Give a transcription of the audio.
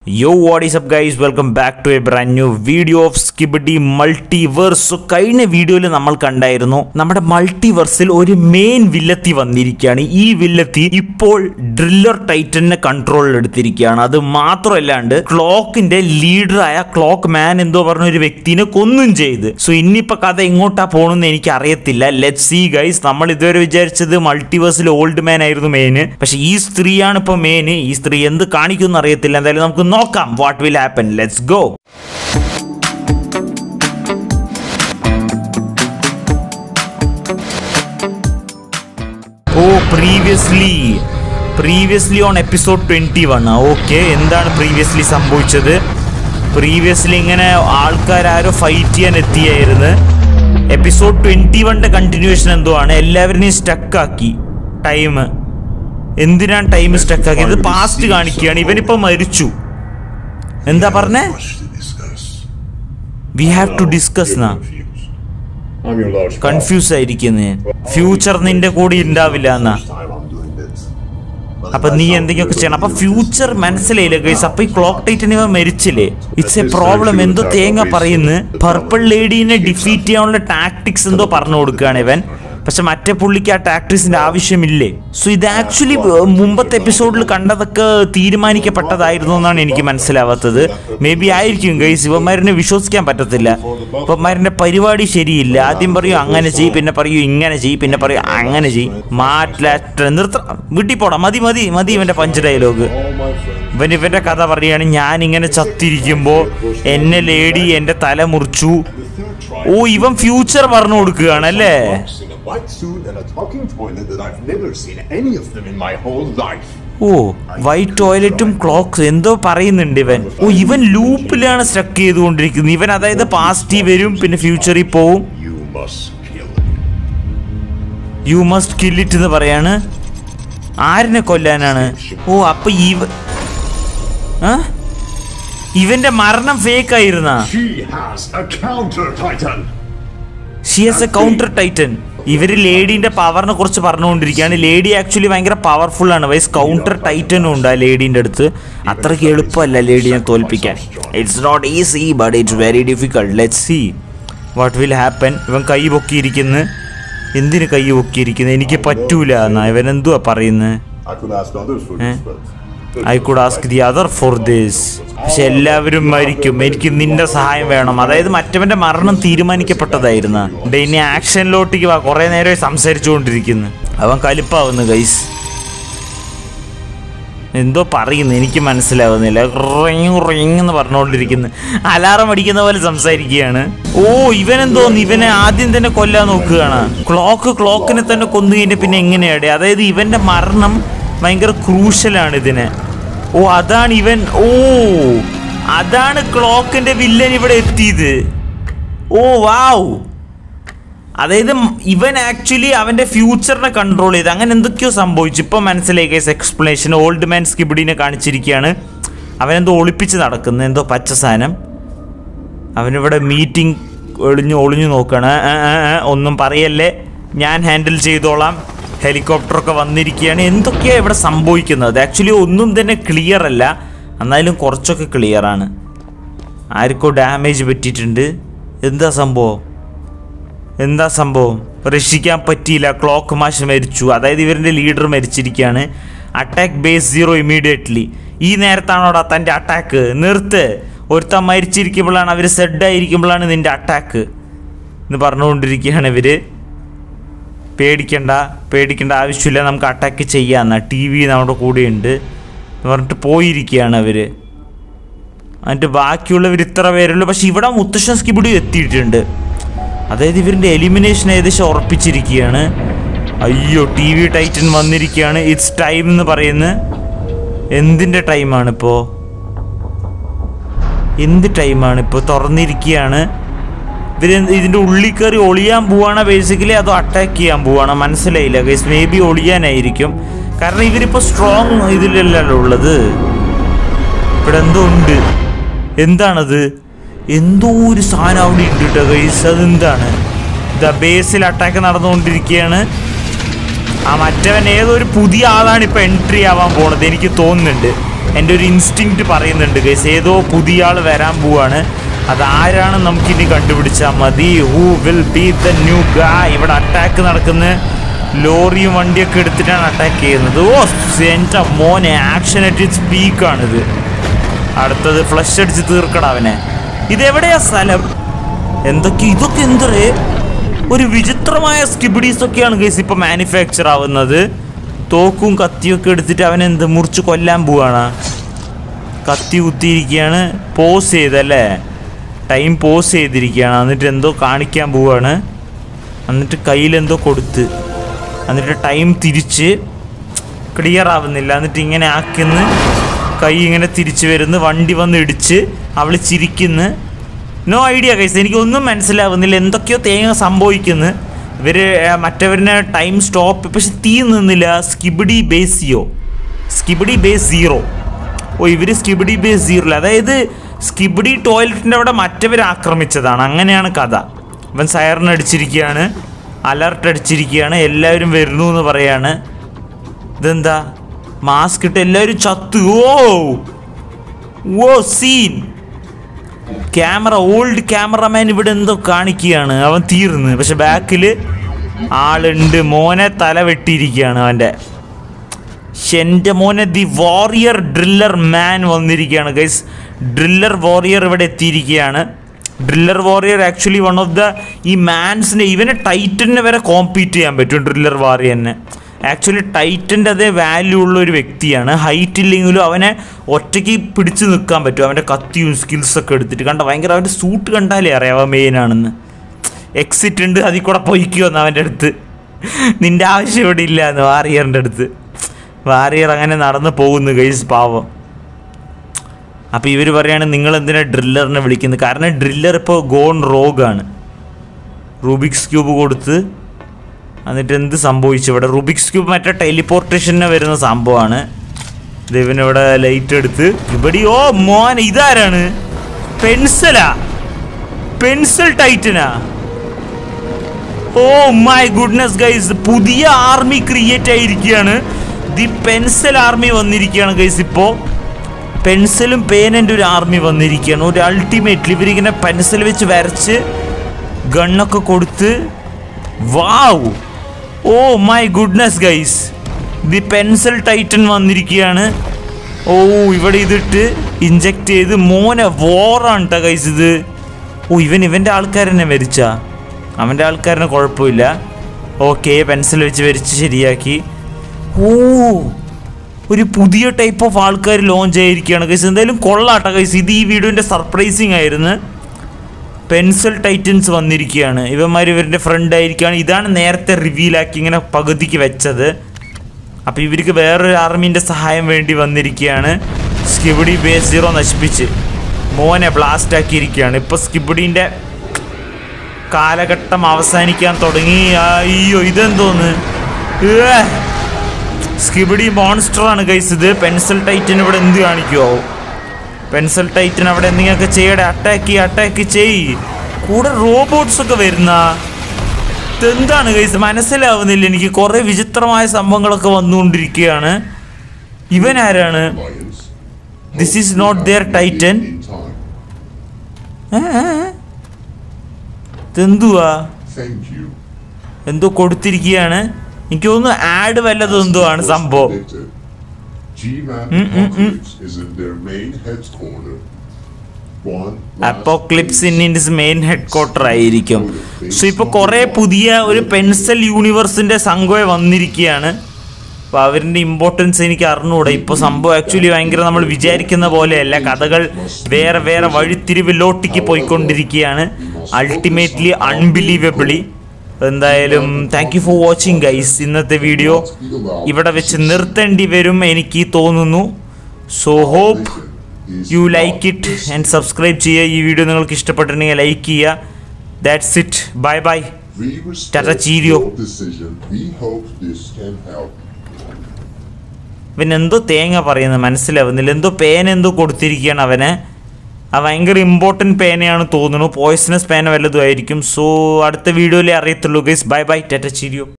യോ what is up guys welcome back to a brand new video of skibidi multiverse so കഴിഞ്ഞ വീഡിയോയിൽ നമ്മൾ കണ്ടായിരുന്നു നമ്മുടെ മൾട്ടിവേഴ്സിൽ ഒരു മെയിൻ വില്ലത്തി വന്നിരിക്കുകയാണ് ഈ വില്ലത്തി ഇപ്പോൾ ഡ്രില്ലർ ടൈറ്റനെ കൺട്രോളിൽ എടുത്തിരിക്കുകയാണ് അത് മാത്രമല്ലാണ്ട് ക്ലോക്കിന്റെ ലീഡറായ ക്ലോക്ക് മാൻ എന്തോ പറഞ്ഞ ഒരു വ്യക്തിനെ കൊന്നും ചെയ്ത് സോ ഇനിയിപ്പോ കഥ എങ്ങോട്ടാ പോണെന്ന് എനിക്ക് അറിയത്തില്ല ലെറ്റ് സി ഗൈസ് നമ്മൾ ഇതുവരെ വിചാരിച്ചത് മൾട്ടിവേഴ്സിൽ ഓൾഡ് മാൻ ആയിരുന്നു മെയിന് പക്ഷെ ഈ സ്ത്രീയാണ് ഇപ്പൊ മെയിന് ഈ സ്ത്രീ എന്ത് കാണിക്കുമെന്ന് അറിയത്തില്ല എന്തായാലും നമുക്ക് നോക്കാം what will happen let's go oh previously previously on episode twenty one okay എന്താണ് പ്രീവിയസ്ലി സംഭവിച്ചത് പ്രീവിയസ്ലി ഇങ്ങനെ ആൾക്കാരാരോ ഫൈറ്റ് ചെയ്യാൻ എത്തിയായിരുന്നു എപ്പിസോഡ് ട്വന്റി വണ്ണിന്റെ കണ്ടിന്യൂഷൻ എന്തോ ആണ് എല്ലാവരെയും സ്റ്റക്ക് ആക്കി ടൈം എന്തിനാണ് ടൈം സ്റ്റക്ക് ആക്കിയത് പാസ്റ്റ് കാണിക്കുകയാണ് ഇവനിപ്പോ മരിച്ചു എന്താ പറഞ്ഞേ much to discuss. We have to discuss നാ I'm your large pal. Confuse ആയിരിക്കുന്നു ഫ്യൂച്ചർ നിന്റെ കൂടെ ഉണ്ടാവില്ല എന്നാ First time I'm doing this. But അപ്പൊ നീ എന്തെങ്കിലുമൊക്കെ ചെയ്യണം അപ്പൊ ഫ്യൂച്ചർ മനസ്സിലായില്ല ഗൈസ് അപ്പൊ ഈ ക്ലോക്ക് ടൈറ്റൻ ഇവ മരിച്ചില്ലേ ഇറ്റ്സ് എ പ്രോബ്ലം എന്തോ തേങ്ങ പറയുന്നു പർപ്പിൾ ലേഡീനെ ഡിഫീറ്റ് ചെയ്യാനുള്ള ടാക്ടിക്സ് എന്തോ പറഞ്ഞു കൊടുക്കുകയാണ് ഇവൻ പക്ഷെ മറ്റേ പുള്ളിക്ക് ആ ടാക്ടിക്സിന്റെ ആവശ്യമില്ലേ സോ ഇത് ആക്ച്വലി മുമ്പത്തെ എപ്പിസോഡിൽ കണ്ടതൊക്കെ തീരുമാനിക്കപ്പെട്ടതായിരുന്നു എന്നാണ് എനിക്ക് മനസ്സിലാവാത്തത് മേ ബി ആയിരിക്കും ഗൈസ് ഇവന്മാരിനെ വിശ്വസിക്കാൻ പറ്റത്തില്ല ഇവന്മാരിന്റെ പരിപാടി ശരിയില്ല ആദ്യം പറയൂ അങ്ങനെ ചെയ്യ് പിന്നെ പറയൂ ഇങ്ങനെ ചെയ്യ് പിന്നെ പറയൂ അങ്ങനെ ചെയ്യ് മാറ്റില്ല നിർത്ത വീട്ടിൽ പോടാ മതി മതി മതി ഇവന്റെ punch dialogue all my friends. ഇവൻ ഇവന്റെ കഥ പറയാണ് ഞാൻ ഇങ്ങനെ ചത്തിരിക്കുമ്പോ എന്നെ ലേഡി എന്റെ തല മുറിച്ചു The third trial. ഓ ഇവൻ ഫ്യൂച്ചർ പറഞ്ഞു കൊടുക്കുകയാണ് അല്ലേ Box in a white suit and a talking toilet that I've never seen any of them in my whole life. Oh white ടോയ്ലറ്റും ക്ലോക്സ് എന്തോ പറയുന്നുണ്ട് ഇവൻ ഓ ഇവൻ ലൂപ്പിലാണ് സ്റ്റക്ക് ചെയ്തുകൊണ്ടിരിക്കുന്നത് ഇവൻ അതായത് പാസ്റ്റിൽ വരും പിന്നെ ഫ്യൂച്ചറിൽ പോവും You must kill him. You must kill it എന്ന് പറയാണ് ആരിനെ കൊല്ലാനാണ് ഓ അപ്പൊ ഇവ ആ? ഇവന്റെ മരണം ഫേക്ക് ആയിരുന്ന She has a counter titan. She has a counter titan ഇവര് ലേഡീന്റെ പവറിനെ കുറിച്ച് പറഞ്ഞുകൊണ്ടിരിക്കുകയാണ് ലേഡി ആക്ച്വലി ഭയങ്കര പവർഫുൾ ആണ് വൈസ് കൗണ്ടർ ടൈറ്റനും ഉണ്ട് ആ ലേഡീന്റെ അടുത്ത് അത്രയ്ക്ക് എളുപ്പമല്ല ലേഡീനെ തോൽപ്പിക്കാൻ it's not easy but it's very difficult let see what will happen ഇവൻ കൈ പൊക്കിയിരിക്കുന്നു എന്തിന് കൈ പൊക്കിയിരിക്കുന്നു എനിക്ക് പറ്റൂല എന്നാ ഇവൻ എന്തുവാ പറയുന്നത് I could ask others for Eh? this, but I could ask the other for this പക്ഷെ എല്ലാവരും മരിക്കും എനിക്ക് നിന്റെ സഹായം വേണം അതായത് മറ്റവന്റെ മരണം തീരുമാനിക്കപ്പെട്ടതായിരുന്നു ഡേ ഇനി ആക്ഷനിലോട്ടേക്ക് വാ കുറെ നേരം സംസാരിച്ചുകൊണ്ടിരിക്കുന്നു അവൻ കലിപ്പാവുന്നു ഗൈസ് എന്തോ പറയുന്നു എനിക്ക് മനസ്സിലാവുന്നില്ല റിങ് റിങ് എന്ന് പറഞ്ഞുകൊണ്ടിരിക്കുന്നു അലാറം അടിക്കുന്ന പോലെ സംസാരിക്കുകയാണ് ഓ ഇവനെന്തോ ഇവനെ ആദ്യം തന്നെ കൊല്ലാൻ നോക്കുകയാണ് ക്ലോക്ക് ക്ലോക്കിനെ തന്നെ കൊന്നു കഴിഞ്ഞ പിന്നെ എങ്ങനെയാടെ അതായത് ഇവന്റെ മരണം ഭയങ്കര ക്രൂഷ്യലാണ് ഇതിന് ഓ അതാണ് ഇവൻ ഓ അതാണ് ക്ലോക്കിന്റെ വില്ലൻ ഇവിടെ എത്തിയത് ഓ വാവ് അതായത് ഇവൻ ആക്ച്വലി അവന്റെ ഫ്യൂച്ചറിനെ കൺട്രോൾ ചെയ്ത് അങ്ങനെ എന്തൊക്കെയോ സംഭവിച്ചു ഇപ്പൊ മനസ്സിലായി കേസ് എക്സ്പ്ലനേഷൻ ഓൾഡ് മാൻ സ്കിബിഡിനെ കാണിച്ചിരിക്കുകയാണ് അവനെന്തോ ഒളിപ്പിച്ച് നടക്കുന്നു എന്തോ പച്ച സാധനം അവനിവിടെ മീറ്റിംഗ് ഒളിഞ്ഞു ഒളിഞ്ഞു നോക്കുകയാണ് ആ, ആ, ആ, ഒന്നും പറയല്ലേ ഞാൻ ഹാൻഡിൽ ചെയ്തോളാം ഹെലികോപ്റ്ററൊക്കെ വന്നിരിക്കുകയാണ് എന്തൊക്കെയാണ് ഇവിടെ സംഭവിക്കുന്നത് ആക്ച്വലി ഒന്നും തന്നെ ക്ലിയർ അല്ല എന്നാലും കുറച്ചൊക്കെ ക്ലിയർ ആണ് ആർക്കോ ഡാമേജ് പറ്റിയിട്ടുണ്ട് എന്താ സംഭവം എന്താ സംഭവം രക്ഷിക്കാൻ പറ്റിയില്ല ക്ലോക്ക് മാഷ് മരിച്ചു അതായത് ഇവരുടെ ലീഡർ മരിച്ചിരിക്കുകയാണ് അറ്റാക്ക് ബേസ് സീറോ ഇമീഡിയറ്റ്ലി ഈ നേരത്താണോടാ തൻ്റെ അറ്റാക്ക് നിർത്ത് ഒരുത്തൻ മരിച്ചിരിക്കുമ്പോഴാണ് അവർ സെഡായിരിക്കുമ്പോഴാണ് നിന്റെ അറ്റാക്ക് എന്ന് പറഞ്ഞുകൊണ്ടിരിക്കുകയാണ് ഇവര് പേടിക്കണ്ട പേടിക്കേണ്ട ആവശ്യമില്ല നമുക്ക് അറ്റാക്ക് ചെയ്യാമെന്നാ ടി വി നമ്മുടെ കൂടെയുണ്ട് എന്ന് പറഞ്ഞിട്ട് പോയിരിക്കുകയാണ് അവര് എന്നിട്ട് ബാക്കിയുള്ളവർ ഇത്ര പേരുള്ളൂ പക്ഷെ ഇവിടെ മുത്തശ്ശൻ സ്കിബിഡി എത്തിയിട്ടുണ്ട് അതായത് ഇവരുടെ എലിമിനേഷൻ ഏകദേശം ഉറപ്പിച്ചിരിക്കുകയാണ് അയ്യോ ടി വി ടൈറ്റൻ വന്നിരിക്കുകയാണ് ഇറ്റ്സ് ടൈം എന്ന് പറയുന്നത് എന്തിൻ്റെ ടൈമാണ് ഇപ്പോൾ എന്ത് ടൈമാണ് ഇപ്പോൾ തുറന്നിരിക്കുകയാണ് ഇവർ ഇതിൻ്റെ ഉള്ളിൽ കയറി ഒളിയാൻ പോവാണ് ബേസിക്കലി അതോ അറ്റാക്ക് ചെയ്യാൻ പോവാണ് മനസ്സിലായില്ല ഗൈസ് മേ ബി ഒളിയാനായിരിക്കും കാരണം ഇവരിപ്പോൾ സ്ട്രോങ് ഇതിലല്ലല്ലോ ഉള്ളത് ഇവിടെ എന്തോ ഉണ്ട് എന്താണത് എന്തോ ഒരു സാധനം അവിടെ ഉണ്ട് കേട്ടോ ഗൈസ് അതെന്താണ് ദ ബേസിൽ അറ്റാക്ക് നടന്നുകൊണ്ടിരിക്കുകയാണ് ആ മറ്റവൻ ഏതോ ഒരു പുതിയ ആളാണ് ഇപ്പൊ എൻട്രി ആവാൻ പോണത് എനിക്ക് തോന്നുന്നുണ്ട് എൻ്റെ ഒരു ഇൻസ്റ്റിങ്ക്റ്റ് പറയുന്നുണ്ട് ഗൈസ് ഏതോ പുതിയ ആൾ വരാൻ പോവാണ് അതാരാണ് നമുക്കിനി കണ്ടുപിടിച്ചാൽ മതി who will be the new ഗാ ഇവിടെ അറ്റാക്ക് നടക്കുന്ന ലോറിയും വണ്ടിയൊക്കെ എടുത്തിട്ടാണ് അറ്റാക്ക് ചെയ്യുന്നത് ഓ എൻ്റെ മോനെ ആക്ഷൻ അറ്റ് ഇറ്റ്സ് പീക്കാണിത് അടുത്തത് ഫ്ലഷ് അടിച്ച് തീർക്കട അവനെ ഇതെവിടെയാ സ്ഥലം എന്തൊക്കെ ഇതൊക്കെ എന്തറേ ഒരു വിചിത്രമായ സ്കിബിഡീസ് ഒക്കെയാണ് കേസ് ഇപ്പൊ മാനുഫാക്ചർ ആവുന്നത് തോക്കും കത്തിയും ഒക്കെ എടുത്തിട്ട് അവനെ എന്ത് മുറിച്ച് കൊല്ലാൻ പോവാണ് കത്തി കുത്തിയിരിക്കുകയാണ് പോസ് ചെയ്തല്ലേ ടൈം പോസ് ചെയ്തിരിക്കുകയാണ് എന്നിട്ട് എന്തോ കാണിക്കാൻ പോവാണ് എന്നിട്ട് കയ്യിലെന്തോ കൊടുത്ത് എന്നിട്ട് ടൈം തിരിച്ച് ക്ലിയർ ആവുന്നില്ല എന്നിട്ട് ഇങ്ങനെ ആക്കുന്ന കൈ ഇങ്ങനെ തിരിച്ചു വരുന്നു വണ്ടി വന്ന് ഇടിച്ച് അവൾ ചിരിക്കുന്നു നോ ഐഡിയ കൈസ് എനിക്കൊന്നും മനസ്സിലാവുന്നില്ല എന്തൊക്കെയോ തേങ്ങ സംഭവിക്കുന്നു ഇവർ മറ്റവരിനെ ടൈം സ്റ്റോപ്പ് പക്ഷെ തീ നിന്നില്ല skibidi base zero skibidi base zero oh ഇവർ സ്കിബിഡി ബേസ് സീറോ അതായത് സ്കിബിഡി ടോയ്ലറ്റിൻ്റെ അവിടെ മറ്റവർ ആക്രമിച്ചതാണ് അങ്ങനെയാണ് കഥ ഇവൻ സയറിന് അടിച്ചിരിക്കുകയാണ് അലർട്ട് അടിച്ചിരിക്കുകയാണ് എല്ലാവരും വരുന്നു എന്ന് പറയാണ് ഇതെന്താ മാസ്ക് ഇട്ട് എല്ലാവരും ചത്തു oh oh scene camera old cameraman ഇവിടെ എന്തോ കാണിക്കുകയാണ് അവൻ തീർന്ന് പക്ഷെ ബാക്കിൽ ആളുണ്ട് മോനെ തല വെട്ടിയിരിക്കുകയാണ് അവൻ്റെ എൻ്റെ മോനെ ദി വാറിയർ ഡ്രില്ലർ മാൻ വന്നിരിക്കുകയാണ് ഗൈസ് ഡ്രില്ലർ വാറിയർ ഇവിടെ എത്തിയിരിക്കുകയാണ് driller warrior actually one of the ഈ മാൻസിനെ ഇവനെ ടൈറ്റനെ വരെ കോമ്പീറ്റ് ചെയ്യാൻ പറ്റും ഡ്രില്ലർ വാറിയറിനെ ആക്ച്വലി ടൈറ്റൻ്റെ അതേ വാല്യൂ ഉള്ള ഒരു വ്യക്തിയാണ് ഹൈറ്റ് ഇല്ലെങ്കിലും അവനെ ഒറ്റയ്ക്ക് പിടിച്ചു നിൽക്കാൻ പറ്റും അവൻ്റെ കത്തിയും സ്കിൽസൊക്കെ എടുത്തിട്ട് കണ്ട ഭയങ്കര അവൻ്റെ സൂട്ട് കണ്ടാലേ അറിയാം അവൻ മെയിനാണെന്ന് എക്സിറ്റ് ഉണ്ട് അതിൽ കൂടെ പൊയ്ക്കുമെന്ന് അവൻ്റെ അടുത്ത് നിൻ്റെ ആവശ്യം ഇവിടെ ഇല്ല എന്ന് വാറിയറിൻ്റെ അടുത്ത് വാറിയർ അങ്ങനെ നടന്നു പോകുന്നു ഗൈസ് പാവം അപ്പോൾ ഇവർ പറയാണ് നിങ്ങൾ എന്തിനാ ഡ്രില്ലറിനെ വിളിക്കുന്നത് കാരണം ഡ്രില്ലർ ഇപ്പോൾ ഗോൺ റോഗാണ് റൂബിക്സ് ക്യൂബ് കൊടുത്ത് എന്നിട്ട് എന്ത് സംഭവിച്ചു ഇവിടെ റുബിക്സ് ക്യൂബ് മറ്റേ ടെലിപ്പോർട്ടേഷന് വരുന്ന സംഭവമാണ് ഇവനിവിടെ ലൈറ്റ് എടുത്ത് ഇവിടെ ഓ മോൻ ഇതാരാണ് പെൻസിലാ പെൻസിൽ ടൈറ്റനാ ഓ മൈ ഗുഡ്നസ് ഗൈസ് പുതിയ ആർമി ക്രിയേറ്റ് ആയിരിക്കുകയാണ് ദി പെൻസിൽ ആർമി വന്നിരിക്കുകയാണ് ഗൈസ് ഇപ്പോൾ പെൻസിലും പേനൻ്റെ ഒരു ആർമി വന്നിരിക്കുകയാണ് ഒരു അൾട്ടിമേറ്റ്ലി ഇവരിങ്ങനെ പെൻസിൽ വെച്ച് വരച്ച് ഗണ്ണൊക്കെ കൊടുത്ത് wow oh my goodness guys the pencil titan വന്നിരിക്കുകയാണ് ഓ ഇവിടെ ഇതിട്ട് ഇഞ്ചെക്ട് ചെയ്ത് മോനെ വോറാണ് കേട്ടോ ഗൈസ് ഇത് ഓ ഇവൻ ഇവൻ്റെ ആൾക്കാരെന്നെ മരിച്ച അവൻ്റെ ആൾക്കാരനെ കുഴപ്പമില്ല ഓക്കെ പെൻസിൽ വെച്ച് വരച്ച് ശരിയാക്കി ഓ ഒരു പുതിയ ടൈപ്പ് ഓഫ് ആൾക്കാർ ലോഞ്ച് ആയിരിക്കുകയാണ് ഗൈസ് എന്തായാലും കൊള്ളാട്ടോ ഗൈസ് ഇത് ഈ വീഡിയോൻ്റെ സർപ്രൈസിങ് ആയിരുന്നു പെൻസിൽ ടൈറ്റൻസ് വന്നിരിക്കുകയാണ് ഇവന്മാർ ഇവരുടെ ഫ്രണ്ട് ആയിരിക്കുകയാണ് ഇതാണ് നേരത്തെ റിവീലാക്കി ഇങ്ങനെ പകുതിക്ക് വെച്ചത് അപ്പോൾ ഇവർക്ക് വേറൊരു ആർമീൻ്റെ സഹായം വേണ്ടി വന്നിരിക്കുകയാണ് സ്കിബിഡി ബേസ് സീറോ നശിപ്പിച്ച് മോനെ ബ്ലാസ്റ്റ് ആക്കിയിരിക്കുകയാണ് ഇപ്പോൾ സ്കിബിഡിൻ്റെ കാലഘട്ടം അവസാനിക്കാൻ തുടങ്ങി അയ്യോ ഇതെന്തോന്ന് ഏ സ്കിബിഡി മോൺസ്റ്റർ ആണ് ഗൈസ് ഇത് പെൻസിൽ ടൈറ്റൻ ഇവിടെ എന്ത് കാണിക്കുമോ പെൻസിൽ ടൈറ്റൻ അവിടെ എന്തെങ്കിലുമൊക്കെ ചെയ്യടെ അറ്റാക്ക് ചെയ്യ അറ്റാക്ക് ചെയ് കൂടെ റോബോട്ട്സ് ഒക്കെ വരുന്ന ഇതെന്താണ് ഗൈസ് മനസ്സിലാവുന്നില്ല എനിക്ക് കുറെ വിചിത്രമായ സംഭവങ്ങളൊക്കെ വന്നുകൊണ്ടിരിക്കുകയാണ് ഇവൻ ആരാണ് Lions. This is not there titan In time. ഇതെന്തുവാ Thank you. എന്തോ കൊടുത്തിരിക്കുകയാണ് എനിക്ക് തോന്നുന്നു ആഡ് വല്ലതും എന്തോ ആണ് സംഭവം Predicted. G-Man Apocalypse is in their main headquarters. One last apocalypse piece. In ഇൻസ് മെയിൻ ഹെഡ് ക്വാർട്ടർ ആയിരിക്കും സോ ഇപ്പോൾ കുറേ പുതിയ ഒരു പെൻസിൽ യൂണിവേഴ്സിൻ്റെ സംഘം വന്നിരിക്കുകയാണ് അപ്പോൾ അവരിൻ്റെ ഇമ്പോർട്ടൻസ് എനിക്ക് അറിഞ്ഞുകൂടാ ഇപ്പോൾ സംഭവം ആക്ച്വലി ഭയങ്കര നമ്മൾ വിചാരിക്കുന്ന പോലെയല്ല കഥകൾ വേറെ വേറെ വഴിത്തിരിവിലോട്ടിക്ക് പോയിക്കൊണ്ടിരിക്കുകയാണ് അൾട്ടിമേറ്റ്ലി അൺബിലീവബിളി എന്തായാലും thank you for watching guys ഇന്നത്തെ വീഡിയോ ഇവിടെ വെച്ച് നിർത്തേണ്ടി വരും എനിക്ക് തോന്നുന്നു so hope you like it and subscribe ചെയ്യുക ഈ വീഡിയോ നിങ്ങൾക്ക് ഇഷ്ടപ്പെട്ടിട്ടുണ്ടെങ്കിൽ ലൈക്ക് ചെയ്യുക that's it bye bye We Tata respect Cheerio. your decision. We hope this can help. പിന്നെ എന്തോ തേങ്ങ പറയുന്നത് മനസ്സിലാവുന്നില്ല എന്തോ പേന എന്തോ കൊടുത്തിരിക്കുകയാണ് അവന് ആ ഭയങ്കര ഇമ്പോർട്ടൻറ്റ് പേനയാണ് തോന്നുന്നു പോയ്സണസ് പേന വല്ലതും ആയിരിക്കും സോ അടുത്ത വീഡിയോയിലേ അറിയത്തുള്ളൂ ഗൈസ് ബൈ ബൈ ടാറ്റ ചിരിയോ